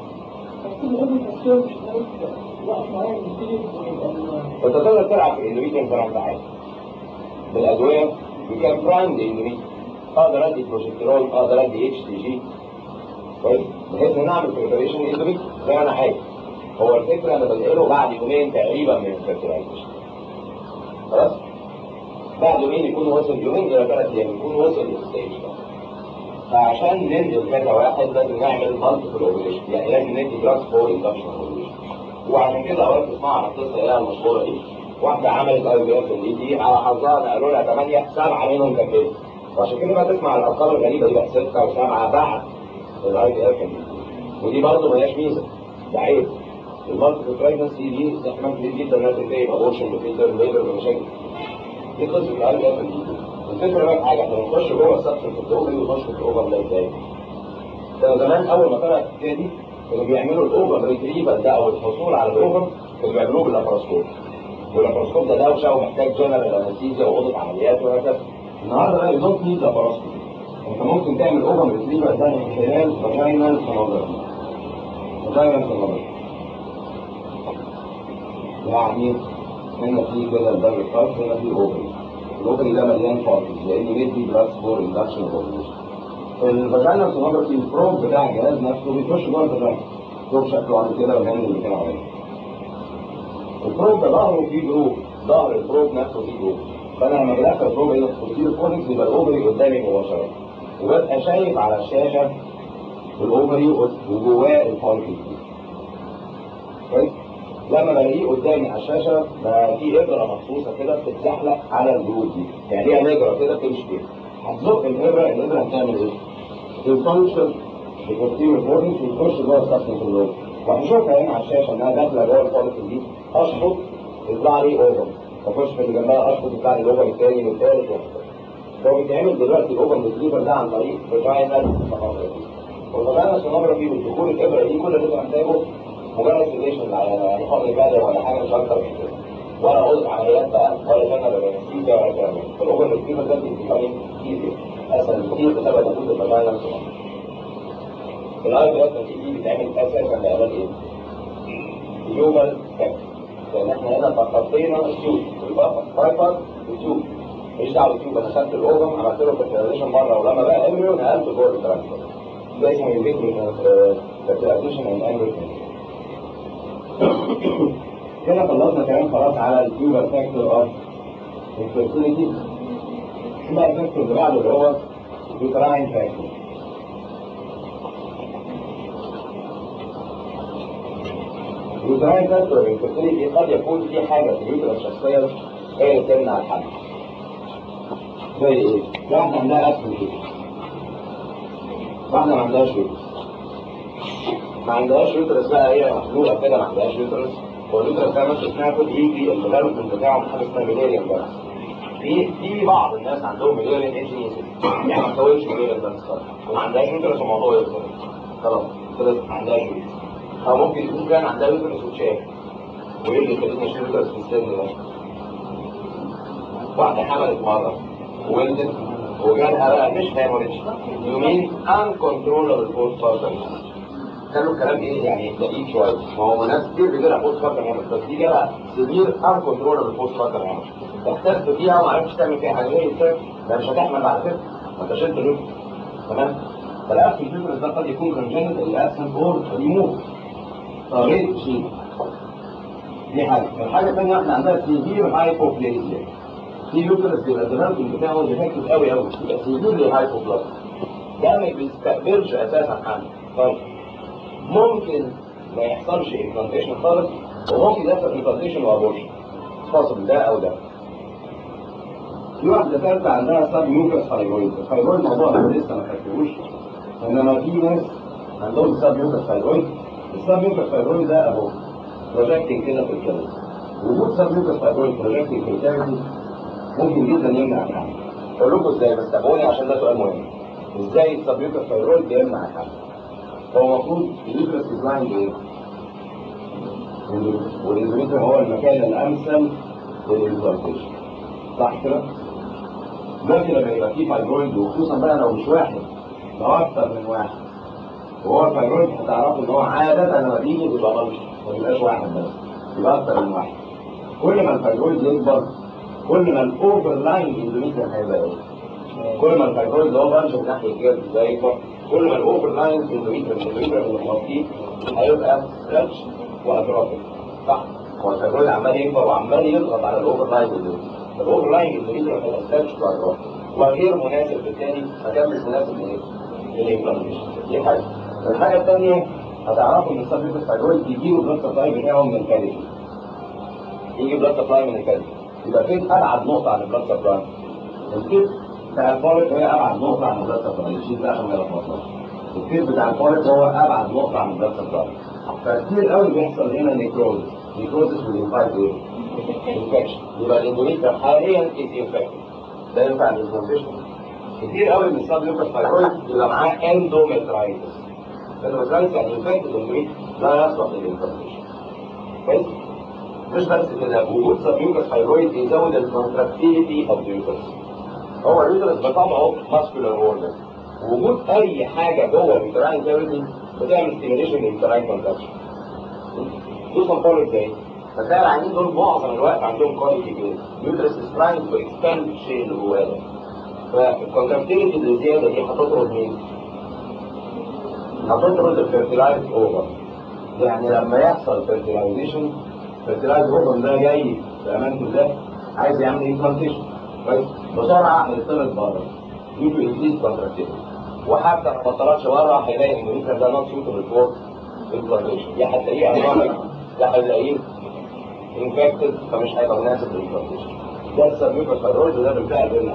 انت تقدر تلعب في الاندوميتريم زي ما انت عايز. بالادويه يو كان برايم الاندوميتريم اقدر ادي بروجستيرون اقدر ادي اتش تي جي كويس بحيث ان اعمل بريبريشن اندوميتريم زي ما انا عايز. هو الفكره انا بنقله بعد يومين تقريبا من الفيرتيلايزيشن. خلاص؟ بعد يومين يكون وصل يومين الى ثلاث ايام يكون وصل للستيج ده فعشان ننقل كذا واحد لازم نعمل مالتيبل اوبريشن يعني لازم ندي دراجز فور اندكشن اوبريشن وعشان كده اوقات تسمعوا عن القصه اللي هي المشهوره دي واحده عملت اي بي اف دي دي على حظها نقلوا لها ثمانيه سبعه منهم كملوا وعشان كده بقى تسمع الارقام الغريبه دي بقى سته وسبعه بعد الاي بي اف ودي برضه ملهاش ميزه ده عيب المالتيبل بريجنسي دي احتمال كبير جدا انها تنتهي بابورشن بفيتر ليبر بمشاكل دي قصه الاي بي اف الفكره بقى في حاجه احنا بنخش جوه السبستنس الاوفري ونخش في الاوفر لاي ازاي؟ كانوا زمان اول ما طلعت الحكايه دي كانوا بيعملوا الاوفر ريتريفال ده او الحصول على الاوفر كانوا بيعملوه باللاباروسكوب واللاباروسكوب ده دوشه ومحتاج جنرال انستيزيا واوضه عمليات وهكذا النهارده بقى يو دونت نيد لاباروسكوب انت ممكن تعمل اوفر ريتريفال ده من خلال فاجينال سونوجرافي فاجينال سونوجرافي يعني هنا في كده الدم الخاص هنا في اوفري الاوفري ده مليان فاضي لان بيدي دراجز فور اندكشن اوفريشن الفاجينال سونوجرافي البروب بتاع الجهاز نفسه بيخش جوه الفاجينا بروب شكله عامل كده والهاند اللي كده عامل البروب ده ظهره فيه جروب ظهر البروب نفسه فيه جروب فانا لما بدخل البروب هنا في الكوتير الفونكس يبقى الاوفري قدامي مباشره وببقى شايف على الشاشه الاوفري وجواه الفولكس كويس لما بلاقيه قدامي على الشاشه بقى في ابره مخصوصه كده بتتزحلق على الجروب دي يعني هي نجره كده بتمشي كده هتزق الابره الابره هتعمل ايه؟ تنفنشن بتوصيل الفورنس وتخش جوه السبستنس اللوب وهنشوفها هنا على الشاشه انها داخله جوه الفورنس دي اشفط يطلع لي اوفر واخش في اللي جنبها اشفط يطلع لي الاوفر الثاني والثالث وهكذا هو بيتعمل دلوقتي الاوفر ريتريفر ده عن طريق فاجينال سونوجرافي والفاجينال سونوجرافي بالدخول الابره دي كل اللي انت محتاجه مجرد سيليشن يعني حقن بادر ولا حاجه مش اكتر من كده ولا اوضه عمليات بقى ولا جنرال انستيزيا ولا كلام من ده فالاوفر ريتريفر ده بيبقى ايزي اسهل بكتير بسبب وجود الفاجينال سونوجرافي الاي بي اس دي بتتعمل اساسا لعلاج ايه؟ هيومن فاكتور لان احنا هنا تخطينا التيوب والبقى بايبر التيوب مش دعوه بالتيوب انا خدت الاوفم عملت له فيرتيلايزيشن مره ولما بقى امبريو نقلته جوه الترانسفير ده اسمه انفيترو فيرتيلايزيشن ان امبريو كده خلصنا كلام خلاص على التيوبر فاكتور اوف الفيرتيليتي بقى الفاكتور اللي بعده اللي هو يوتراين فاكتور يوتراين فاكتور الفيرتيليتي قد يكون في حاجه في اليوترا الشخصيه هي اللي بتمنع الحمل زي ايه؟ واحده عندها اسم كده واحده ما عندهاش يوترس ما عندهاش يوترس بقى هي مخلوقه كده ما عندهاش يوترس هو اليوترس ده نفسه اسمها كود يجي الديفلوبمنت بتاعه حاجه اسمها ميليريان بس في في بعض الناس عندهم ميليريان اتش اي يعني ما تكونش ميليريان بس وما عندهاش يوترس الموضوع يخلص خلاص كده ما عندهاش يوترس او ممكن يكون كان عندها يوترس وتشاف وايه اللي يخليني اشيل يوترس في السن ده واحده حملت مره وولدت وجالها بقى مش هيموريدج يومين uncontrollable post partum كانوا الكلام ايه يعني دقيق شويه ما هو ناس كتير بيجي لها بوست بارتم هيموريدج بس دي جالها سيفير uncontrollable post partum هيموريدج تحتاج فيها وما عرفتش تعمل فيها حاجه ايه ازاي؟ ده مش هتحمل بعد كده ما انت شلت اليوترس تمام فالابس اليوترس ده قد يكون congenital الابسنت اور ريموف طريق شيء دي حاجه الحاجه الثانيه احنا عندنا سيفير هايبوبليزيا في يوترس بيبقى الديفلوبمنت بتاعه ديفكتيف قوي قوي يبقى سيفير هايبوبلاس ده ما بيستقبلش اساسا حمل طيب ممكن ما يحصلش امبلانتيشن خالص وممكن يحصل امبلانتيشن وابورشن possible ده او ده في واحده ثالثه عندها سب ميوكس ثايرويد الثايرويد موضوع انا لسه ما خدتهوش انما في ناس عندهم سب ميوكس ثايرويد السب ميوكس ثايرويد ده اهو بروجكتنج كده في الكلى وجود سب ميوكس ثايرويد بروجكتنج في الكلى ممكن جدا يمنع الحمل اقول لكم ازاي بس تابعوني عشان ده سؤال مهم ازاي السب ميوكس ثايرويد بيمنع الحمل هو المفروض اليوترس ديزاين ايه؟ والاندوميتريوم هو المكان الامثل للامبلانتيشن صح كده؟ دلوقتي لما يبقى فيه فايبرويد وخصوصا بقى لو مش واحد لو اكتر من واحد وهو الفايبرويد هتعرفوا ان هو عاده لما بيجي بيبقى ملش ما بيبقاش واحد بس يبقى اكتر من واحد كل ما الفايبرويد يكبر كل ما الاوفر لاين اندوميتريوم هيبقى ايه؟ كل ما الفايبرويد اللي هو بنش من ناحيه الجلد ده يكبر كل ما الاوفر لاين اندوميتريوم الاندوميتريوم اللي مغطيه هيبقى ستريتش واتروفيك صح؟ هو الفايبرويد عمال يكبر وعمال يضغط على الاوفر لاين اندوميتريوم الاوفر لاين اندوميتريوم هيبقى ستريتش واتروفيك وغير مناسب بالتالي مكان مش مناسب لايه؟ للامبلانتيشن دي حاجه الحاجه الثانيه هتعرفوا ان السبب الفايبرويد بيجيله بلاد سبلاي بتاعه من الكاليوم يجي بلاد سبلاي من الكاليوم يبقى فين ابعد نقطه عن البلاد سبلاي الكيس بتاع الفوليك هي ابعد نقطه عن البلاد سبلاي الشيء ده عشان ما يلخبطناش الكيس بتاع الفوليك هو ابعد نقطه عن البلاد سبلاي فكتير قوي بيحصل هنا نيكروز نيكروزس والانفايت ايه؟ انفكشن يبقى الاندوميتريوم حاليا از انفكتد ده ينفع الامبلانتيشن كتير قوي من السب لوكس ثايرويد يبقى معاه اندومترايتس اندومترايتس يعني انفكتد اندوميت لا يصلح للامبلانتيشن كويس مش بس كده وجود سب لوكس ثايرويد يزود الكونتراكتيليتي اوف اليوترس هو اليوترس بطبعه ماسكولار اورجن وجود اي حاجه جوه اليوتراين كافيتي بتعمل ستيميليشن لليوتراين كونتراكشن خصوصا طول ازاي فتلاقي العيانين دول معظم الوقت عندهم كواليتي كده اليوترس از تراينج تو اكسباند الشيء اللي جواه ده فالكونتراكتيليتي اللي زياده دي هتطرد مين؟ هتطرد الفيرتيلايز اوفر يعني لما يحصل فيرتيلايزيشن فيرتيلايز اوفر ده جاي بامان الله عايز يعمل امبلانتيشن كويس بسرعه هيطرد بره due to increased contractility وحتى ما طلعش بره هيلاقي ان الفيرتيلايز ده نوت سوتبل فور امبلانتيشن يا هتلاقيه انوميك يا هتلاقيه انفكتد فمش هيبقى مناسب للامبلانتيشن ده السبب الثيرويد وده بالفعل بيمنع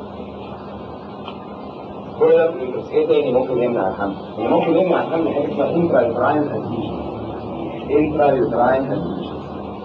كل ده في الانترس ايه تاني ممكن يمنع الحمل؟ يعني ممكن يمنع الحمل حاجه اسمها انترا يوتراين اديشن انترا يوتراين اديشن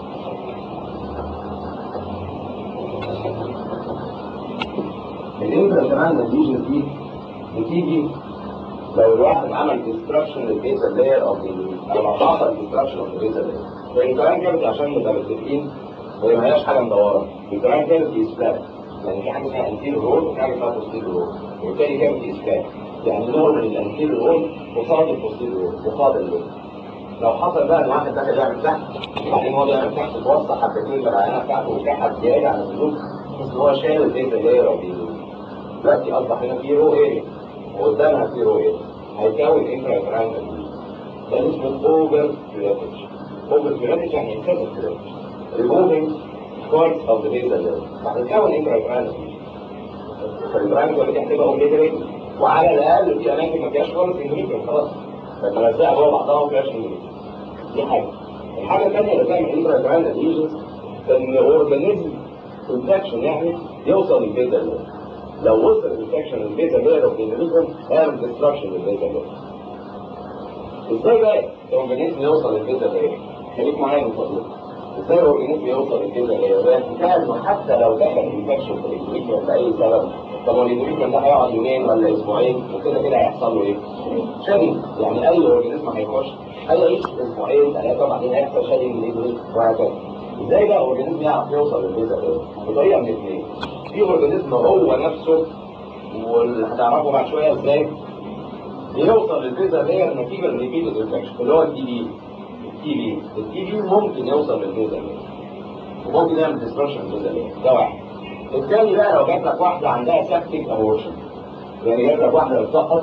الانترا يوتراين اديشن دي بتيجي لو الواحد عمل ديستراكشن للبيزا لاير او او لو حصل ديستراكشن اوف البيزا لاير فالانتراين كافيتي عشان نبقى متفقين هي ما هياش حاجه مدوره الانتراين كافيتي سبلات يعني في حاجه اسمها انتيرو رول وفي حاجه اسمها بوستيرو رول وبالتالي كافيتي سبلات يعني نور من الانتيرو رول قصاد البوستيرو رول قصاد اللون لو حصل بقى ان واحد دخل يعمل تحت وبعدين هو بيعمل تحت توسط حبتين بالعينه بتاعته وكحت زياده عن اللزوم بس هو شايل البيزا لاير او دلوقتي اصبح هنا في رو اريا وقدامها في رو اريا هيكون انترا يوتراين ده اسمه اوفر فيلاتج اوفر فيلاتج يعني انترا فيلاتج removing parts of the basal layer فهتكون انترا يوتراين فاليوتراين ده هتبقى اوبليتريت وعلى الاقل في اماكن ما فيهاش خالص اندوميتريوم خلاص فتلزقها جوه بعضها وما فيهاش اندوميتريوم دي حاجه الحاجه الثانيه اللي بتعمل انترا يوتراين اديشنز ان اورجانيزم انفكشن يعني يوصل للبيزال layer لو وصل الانفكشن للبيتا لاير اوف الاندوميتريوم هيعمل ديستراكشن للبيتا لاير ازاي بقى الاورجانيزم يوصل للبيتا لاير خليك معايا من فضلك ازاي الاورجانيزم يوصل للبيتا لاير ده انه حتى لو دخل الانفكشن في الاندوميتريوم باي سبب طب هو الاندوميتريوم ده هيقعد يومين ولا اسبوعين وكده كده هيحصل له ايه؟ شديد يعني اي اورجانيزم هيخش هيعيش اسبوعين ثلاثه وبعدين هيحصل شديد من الاندوميتريوم وهكذا ازاي بقى الاورجانيزم يعرف يوصل للبيتا لاير؟ بطريقه من اثنين في اورجانيزم هو نفسه واللي هتعرفه بعد شويه ازاي يوصل للفيزا لاير نتيجه للريبيتد انفكشن اللي هو التي بي التي بي التي بي ممكن يوصل للفيزا لاير وممكن يعمل ديستركشن للفيزا لاير ده واحد الثاني بقى لو جات لك واحده عندها سابتيك ابورشن يعني جات لك واحده بتسقط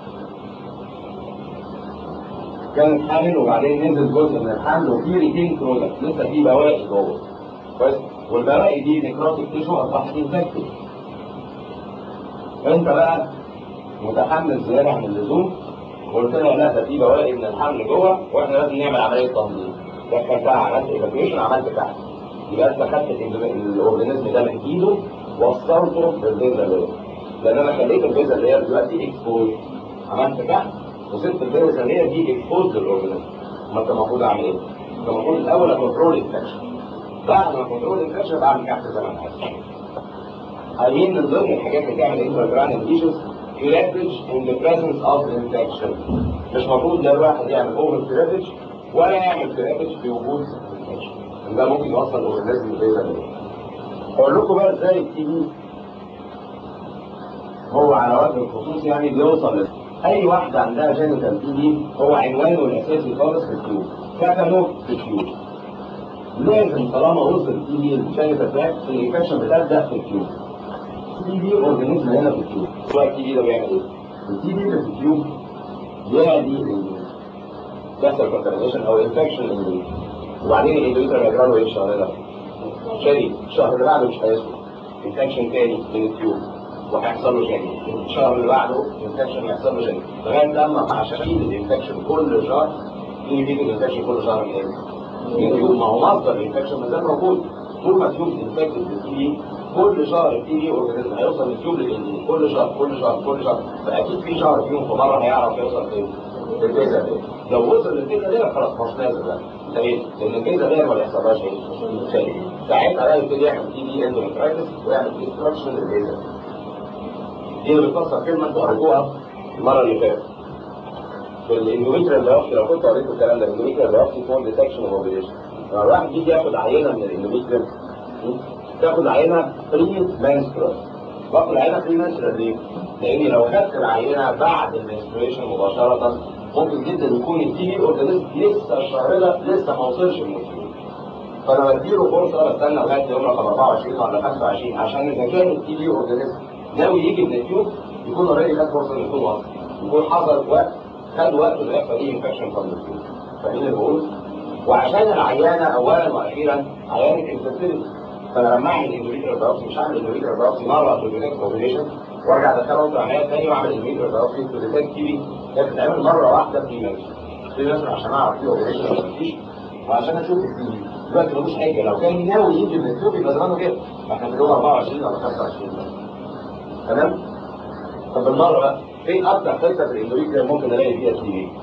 كانت حامل وبعدين نزل جزء من الحمل وفي ريتين برودكت لسه في بواقي جوه كويس والبواقي دي نكروتيك تيشو اصبحت انفكتد انت بقى متحمل زياده عن اللزوم وقلت لها لا ده في بواقي من الحمل جوه واحنا لازم نعمل عمليه تنظيف دخلتها عملت ايفاكيويشن عملت تحت يبقى انت خدت الاورجانيزم ده من ايده وصلته للبيزا لاير لان انا خليت البيزا لاير دلوقتي اكسبوز عملت تحت وسبت البيزا لاير دي اكسبوز للاورجانيزم ما انت المفروض اعمل ايه؟ انت المفروض الاول اكونترول الانفكشن بعد ما كنترول الانفكشن بعمل تحت زي ما انا عايز عايزين من ضمن الحاجات اللي تعمل انتراجرانال ليجنز كلافج in the presence of infection مش المفروض لا الواحد يعمل اوفر كلافج ولا يعمل كلافج في وجود infection ده ممكن يوصل الاورجانيزم لبيزا لاير اقول لكم بقى ازاي التي بي هو على وجه الخصوص يعني بيوصل لل... اي واحده عندها جينيتال تي بي هو عنوانه الاساسي خالص في التيوب سكنه في التيوب لازم طالما وصل تي بي الجينيتال تراكت الانفكشن بتبدا في التيوب التي بي اورجانيزم هنا في التيوب هو التي بي ده بيعمل ايه؟ التي بي اللي في التيوب بيعدي يحصل كونتامينيشن او انفكشن للاندوميتريوم وبعدين الاندوميتريوم يجرى له ايه الشهر ده؟ شديد الشهر اللي بعده مش هيسكت انفكشن تاني من التيوب وهيحصل له شديد الشهر اللي بعده انفكشن هيحصل له شديد لغايه لما مع شديد الانفكشن كل شهر في فيك الانفكشن كل شهر من ايه؟ من التيوب ما هو مصدر الانفكشن ما زال موجود طول ما التيوب انفكتد بالتي كل شهر التي بي اورجانيزم هيوصل من التيوب للاندوميتريوم كل شهر كل شهر كل شهر فاكيد في شهر فيهم في مره هيعرف يوصل فين الجيزه دي لو وصل للجيزه دي خلاص مش نازل بقى ليه؟ لان الجيزه دي ما بيحصلهاش ايه؟ شيء ساعتها بقى يبتدي يعمل تي بي اندومترايتس ويعمل ديستركشن للجيزه دي اللي بتفسر كلمه انتوا قريتوها المره اللي فاتت في الاندوميتريال بايوبسي لو كنت قريت الكلام ده الاندوميتريال بايوبسي فور ديتكشن وموبيليشن لما الواحد يجي ياخد عينه من الاندوميتريال تاخد عينه بري منسترال باخد عينه بري منسترال ليه؟ لاني لو خدت العينه بعد المنستريشن مباشره ممكن جدا يكون التي بي اورجانيزم لسه الشهر ده لسه ما وصلش للمنستريشن فانا بديله فرصه استنى لغايه يوم رقم 24 ولا 25 عشان اذا كان التي بي اورجانيزم ناوي يجي من التيوب يكون اوريدي خد فرصه انه يكون واصل يكون حصل وقت خد وقت انه يحصل ايه انفكشن فروم التيوب فاهمين اللي بقول؟ وعشان العيانه اولا واخيرا عيانه انفيرتيلتي فانا لما اعمل اندوميتريال بايوبسي مش هعمل اندوميتريال بايوبسي مره في الديتكت اوبريشن وارجع ادخلها في عمليه ثانيه واعمل اندوميتريال بايوبسي في الديتكت تي بي هي بتتعمل مره واحده في ماتش في ماتش عشان اعرف في اوبريشن ولا مفيش وعشان اشوف التي بي دلوقتي ملوش حاجه لو كان ناوي يجي من التيوب يبقى زمانه كده احنا في اليوم 24 ولا 25 تمام طب بالمره بقى فين اكتر حته في الاندوميتريال ممكن الاقي فيها تي بي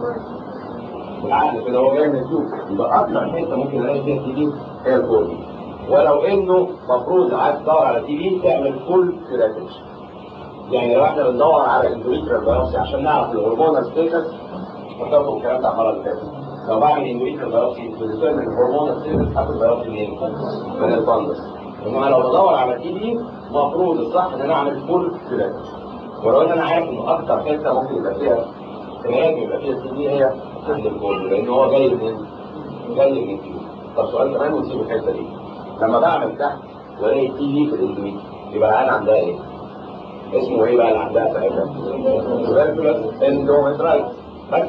بالعقل كده هو جاي من التيوب يبقى اكتر حته ممكن الاقي فيها تي بي هي الكورنيا ولو انه المفروض عايز تدور على تي بي تعمل فول كيراتيج يعني لو احنا بندور على اندوميتريال بايوبسي عشان نعرف الهرمونال ستيتس فكرتوا الكلام ده المره اللي فاتت لو بعمل اندوميتريال بايوبسي بتديترمن الهرمونال ستيتس هاخد بايوبسي منين؟ من الفندس انما لو بدور على تي بي المفروض الصح ان انا اعمل فول كيراتيج ولو ان انا عارف انه اكتر حته ممكن يبقى فيها احتمالات يبقى فيها تي بي هي عند الكورنيا لان هو جاي من جاي من التيوب طب سؤال كمان ونسيب الحته دي لما بعمل تحت والاقي تي في في الاندوميتريال يبقى العيال عندها ايه؟ اسمه ايه بقى اللي عندها ساعتها؟ تبركلوس اندومترايتس بس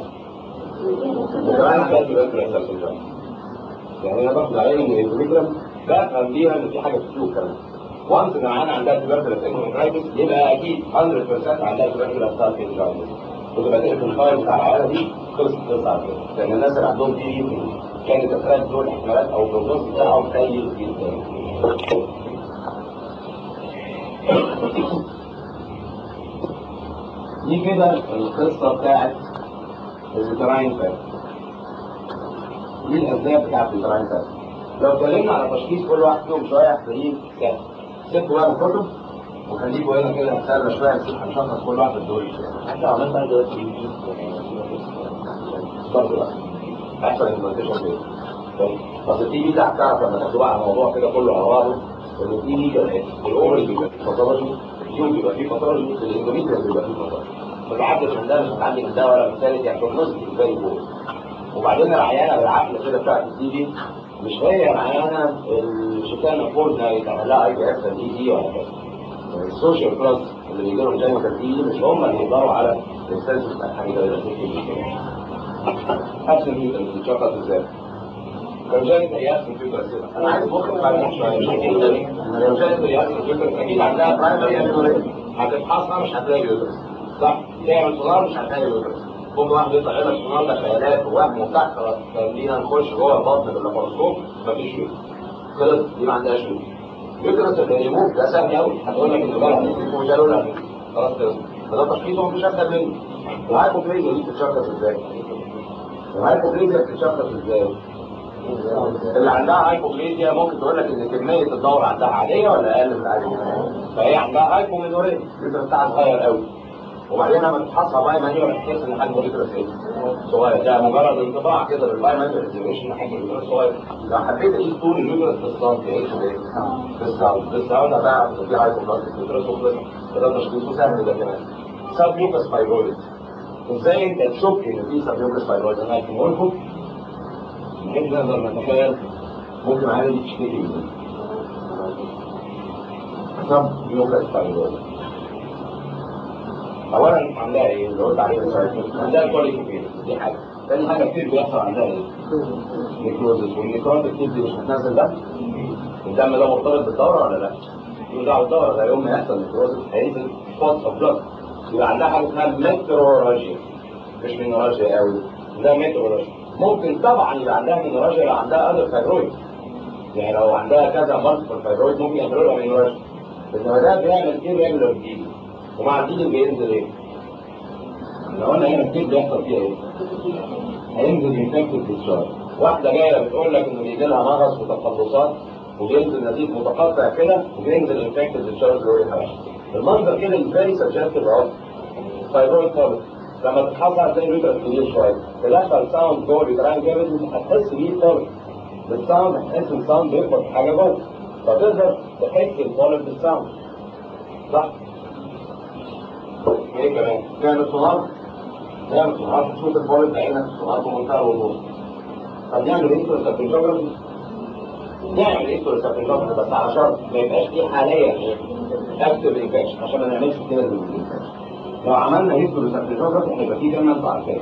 وكمان عندها تبركلوس سيندروم يعني انا باخد عينه من الاندوميتريال بفهم بيها ان في حاجه في التيوب كمان وانس ان العيال عندها تبركلوس اندومترايتس يبقى اكيد 100% عندها تبركلوس سيندروم وتبقى تقفل الفايل بتاع العياله دي خلص خلص على كده لان الناس اللي عندهم تي في كانت الثلاث دول احتمالات او البروجنوز بتاعهم سيء جدا دي كده القصه بتاعت الفيتراين فات دي الاسباب بتاعت الفيتراين فات لو اتكلمنا على تشخيص كل واحد فيهم شويه هتلاقيه سهل سيبوا بقى الكتب وخليكوا هنا كده نسالنا شويه هنشخص كل واحد دول
انت عملت بقى دلوقتي
برضه بقى احسن امبلمنتيشن فيه بس التي في ده هتعرف لما تاخدوا بقى على الموضوع كده كله على بعضه ان التي في كان الاوفر بيبقى فيه باثولوجي اليوم بيبقى فيه باثولوجي الاندوميتريال بيبقى فيه باثولوجي ما بيعدش من ده مش هتعدي من ده ولا من الثالث يعني بروجنوز زي الفول وبعدين العيانه بالعقل كده بتاعت التي في مش هي العيانه الشيطان المفروض يتعمل لها اي بي اف دي دي ولا كده السوشيال كلاس اللي بيجي لهم دايما ترتيب مش هم اللي يقدروا على السنسس بتاع الحاجه دي ابسن ميوتن بتتشخص ازاي؟ رجالة رياض كمبيوتر انا عايز مخك بعد شويه رجالة رياض كمبيوتر اكيد عندها برايمري امينوريت هتفحصها مش هتلاقي يوترس صح؟ تعمل سونار مش هتلاقي يوترس ممكن واحد يطلع لنا السونار ده خيالات ووهم وبتاع خلاص خلينا نخش جوه البطن باللاباروسكوب مفيش يوترس خلص دي ما عندهاش يوترس يوترس اللي يموت ده سهل قوي هتقول لك ان جالها مش قالوا لها خلاص كده فده تشخيصه مفيش اسهل منه الهايبوكريزيا دي بتتشخص ازاي؟ الهايبوكريزيا بتتشخص ازاي؟ اللي عندها هايبوكريزيا ممكن تقول لك ان كميه الدورة عندها عاديه ولا اقل من العاديه؟ فهي عندها هايبومينوريا الجسم بتاعها صغير قوي وبعدين لما تفحصها باي مانيوال تحس ان حجم الجسم ايه؟ صغير ده مجرد انطباع كده بالباي مانيوال اكزيبيشن حجم الجسم صغير لو حبيت اقيس طول اليوترس بالسنتي ايه بايه؟ بالسنتي بالسنتي هتعرف ان في هايبوبلاستيك يوترس وخلص فده تشخيصه سهل ده كمان سب ميوكس فايبرويد ازاي انت تشك ان في سب ميوكس فايبرويد انا هقول لكم بحيث نقدر نتخيل ممكن عادي دي تشتكي من سب ميوكس فايبرويد اولا عندها ايه اللي قلت عليه من شويه عندها كواليتي دي حاجه تاني حاجه كتير بيحصل عندها ايه نيكروزس والنيكروز كتير دي مش هتنزل دم الدم ده مرتبط بالدوره ولا لا؟ يوجع الدوره ده يوم ما يحصل نيكروزس هينزل سبوتس اوف بلاد يبقى عندها حاجه اسمها ميتروراجيا مش مينوراجيا قوي ده ميتروراجيا ممكن طبعا يبقى عندها مينوراجيا لو عندها اذر فايبرويد يعني لو عندها كذا مالتيبل فايبرويد ممكن يعملوا لها مينوراجيا انما ده بيعمل ايه بيعمل اورتيجي ومع الديل بينزل ايه؟ لو قلنا هنا الكبد يحصل فيها ايه؟ هينزل انفكتد ديسشارج واحده جايه بتقول لك انه بيجي لها مغص وتقلصات وبينزل نزيف متقطع كده وبينزل انفكتد ديسشارج اللي هو المنظر كده الفيري سجستيف اهو فايبرويد خالص لما تتحط هتلاقي اليوترس كبير شويه تدخل ساوند جوه اليوتراين كافيتي هتحس بيه خالص بالساوند هتحس الساوند بيخبط في حاجه جوه فتقدر تحس الفولت بالساوند صح؟ ايه كمان؟ تعمل سونار نعمل سونار تشوف الفولت بعينك السونار بمنتهى الوضوح طب نعمل ايه سبتنجوجرافي؟ نعمل ايه سبتنجوجرافي بس على شرط ما يبقاش فيه حاليا اكتب انفكشن عشان ما نعملش كده بالانفكشن لو عملنا هيستوري سبتنجوجرافي هيبقى فيه كمان انتوا عارفين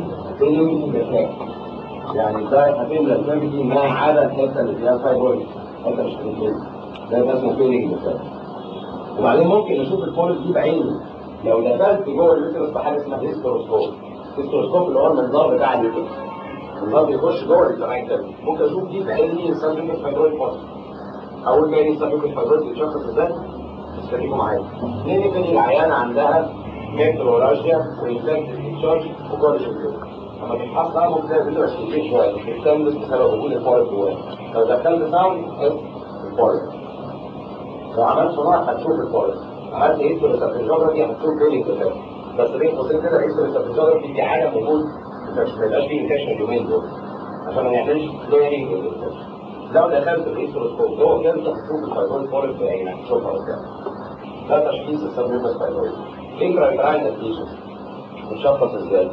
يعني ازاي هتملى الكافيتي ما عدا الحته اللي فيها فايبرويد حته مش هتملى ده اسمه فيلينج وبعدين ممكن نشوف الفولت دي بعيني لو دخلت جوه اليوترس بحاجه اسمها هيستروسكوب الهيستروسكوب اللي هو المنظار بتاع اليوترس المنظار بيخش جوه الجماعه كده ممكن اشوف دي بعيني السبب الفايبرويد فقط اول ما يجي السبب الفايبرويد يتشخص ازاي استفيدوا معايا كلينيكالي العيانه عندها ميتروراجيا وانفكتد تشارج وكورجن لما بيتحط على ممكن تلاقي كتير شويه بيستنبس بسبب وجود الفارق جواه لو دخلت ساوند تحس الفارق لو عملت صناعه هتشوف الفارق عملت ايه في الجغرافي هتشوف فين الكتاب بس بين قوسين كده ايه في الجغرافي في عدم وجود مش ما يبقاش فيه انفكشن اليومين دول عشان ما نعملش كليرنج لو دخلت الهيستروسكوب جوه كده هتشوف الفايبرويد فارق بعينك هتشوفها قدامك ده تشخيص السبيوتس فايبرويد انترا اديشن مشخص ازاي؟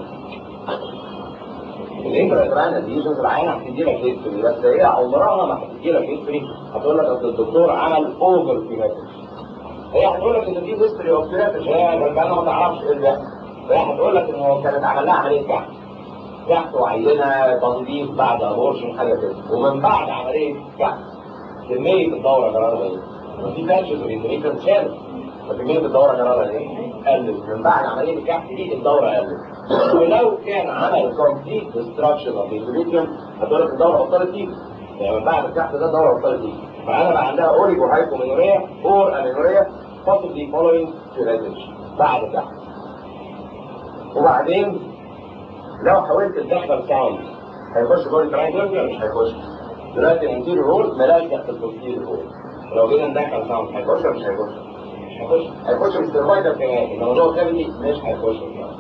الانترا اديشن العينه هتدي لك هيستوري بس هي عمرها ما هتدي لك هيستوري هتقول لك اصل الدكتور عمل اوفر كيماتيك هي هتقول لك ان دي هيستوري اوف كيماتيك هي غلبانه ما تعرفش ايه اللي فهي هتقول لك انه كانت عمل لها عمليه كحت كحت وعينه تنظيف بعد ابورشن حاجه كده ومن بعد عمليه كحت كميه الدوره قرارها ايه؟ في باتشز والاندريكال شالت فكمية الدورة قرارها ايه؟ قلت من بعد عملية الكحت دي الدورة قلت ولو كان عمل كومبليت ديستراكشن اوف الاندريكال هتقول لك الدورة بطلت تيجي يعني من بعد الكحت ده الدورة بطلت تيجي فأنا بقى عندها أوريجو هايبومينوريا أور أمينوريا possibly following curettage بعد الكحت وبعدين لو حاولت تدخل ساوند هيخش جوه التراينجل ولا مش هيخش؟ دلوقتي الانتيريور رول ملاك تحت البوستيريور رول ولو جينا ندخل ساوند هيخش ولا مش هيخش؟ هيخش هيخش في السرفايدر كمان الموضوع كافيتي مش هيخش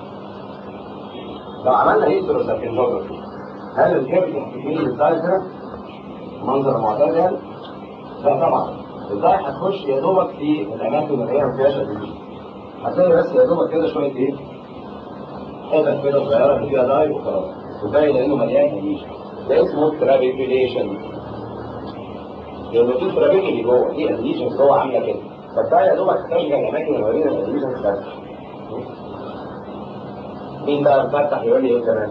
لو عملنا هيستوري سبتنجوجرافي هل الكافيتي هتكمل السايز ده منظر معتدل؟ لا طبعا ازاي هتخش يا دوبك في الاماكن اللي هي ما فيهاش ادويه هتلاقي بس يا دوبك كده شويه ايه؟ حتت كده صغيره اللي فيها داي وخلاص وباقي لانه مليان ادويه ده اسمه ترابيكيوليشن لانه في ترابيكي جوه في ادويه جوه عامله كده فده يا دوبك تشجع الاماكن اللي ورينا الادويه بس مين بقى مفتح يقول لي ايه كمان؟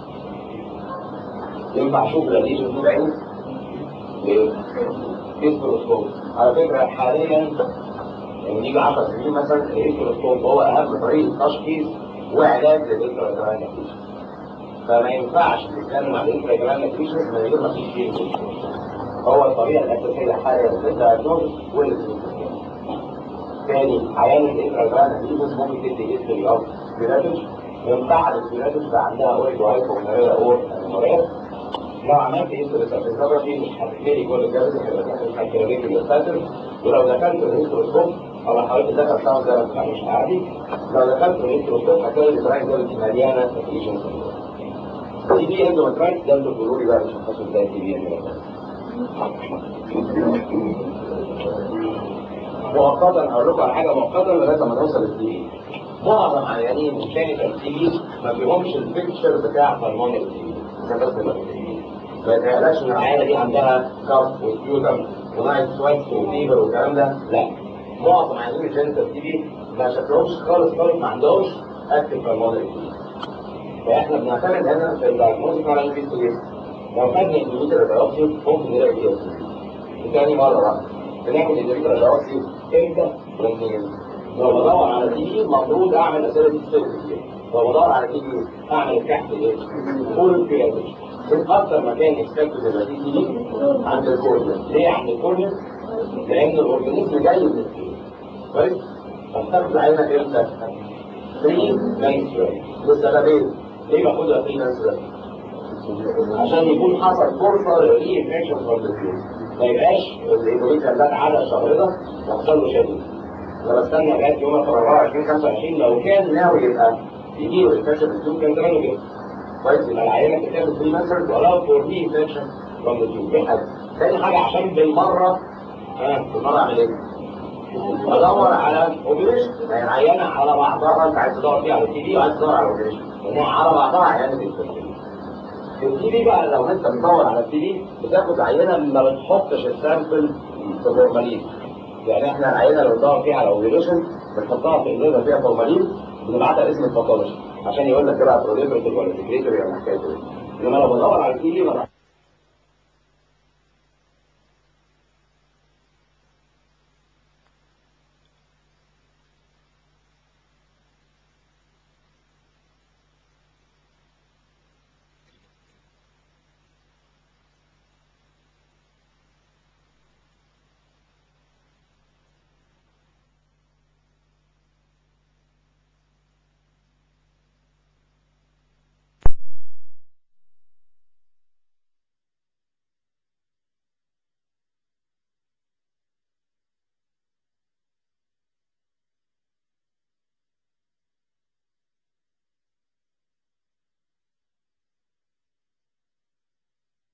ينفع اشوف الادويه دي بعيني؟ ليه؟ هيستروسكوب على فكرة حاليا يعني يجي 10 سنين مثلا الهيستروسكوب هو أهم طريقة تشخيص وعلاج للإنتراجرام نتيجة فما ينفعش نتكلم عن الإنتراجرام نتيجة من غير ما فيش فيه هو الطريقة الأساسية حاليا للدايجنوز والإنتراجرام تاني عيان الإنتراجرام نتيجة ممكن تدي هيستوري أوف سبيراتج من بعد السبيراتج بقى عندها أوريد وهايبومينوريا أور أنوريا لو عملت هيستروسكوبي مش هتلاقي كل الجهاز هيبقى هيكلمك الفاتر ولو دخلت الهيستروسكوب او لو حاولت تدخل ساوند زي ما مش عادي لو دخلت الهيستروسكوب هتلاقي البراين ده مليانه افريشن دي دي اندومترايت ده انتوا بتقولوا لي بقى مش هتحسوا ازاي دي دي مؤقتا هقول لكم على حاجه مؤقتا لغايه ما نوصل للدي معظم عيانين ميكانيكال تي ما فيهمش البيكتشر بتاع هرمون التي ده بس ما يتهيألكش ان العياده دي عندها كف وسبيوتم ونايت سويتس وفيبر والكلام ده لا معظم عيانين الجنتال تي بي ما شكلهمش خالص خالص ما عندهمش اكتف هرمونال فاحنا بنعتمد هنا في الدايجنوستيك على الانفستيجيشن لو خدنا اندوميتر بايوبسي ممكن نلاقي فيها تاني مره بقى بناخد اندوميتر بايوبسي امتى ومنين لو بدور على دي المفروض اعمل اسئله دي لو بدور على دي اعمل الكحت ايه؟ فول كرياتيف من اكتر مكان اكسبكتد النتيجه دي عند الكورنيا ليه عند الكورنيا لان الاورجانيزم جاي من الكورنيا كويس فبتاخد العينه امتى بري منسترال لسببين ليه باخدها بري منسترال؟ عشان يكون حصل فرصه لري انفكشن فروم ذا ما يبقاش الاندوميتريال ده اتعدى الشهر ده وحصل له شد انا بستنى لغايه يوم 24 25 لو كان ناوي يبقى يجي له انفكشن في التوب كان زمانه جه كويس يبقى العينه بتتاخد بري منسترال ولا فور ري انفكشن فروم ذا توب دي حاجه تاني حاجه عشان بالمره ها بالمره اعمل ايه؟ بدور على اوبريشن ما هي العيانه على بعضها انت عايز تدور فيها على التي في وعايز تدور على اوبريشن لانها على بعضها عيانه التي التي في بقى لو انت بتدور على التي في بتاخد عينه ما بتحطش السامبل في فورمالين يعني احنا العينه اللي بندور فيها على اوبريشن بنحطها في ازازه فيها فورمالين بنبعتها لاسم الباثولوجي عشان يقول لك بقى بروليفريتيف ولا سكريتوري ولا حكايه انما لو بدور على التي في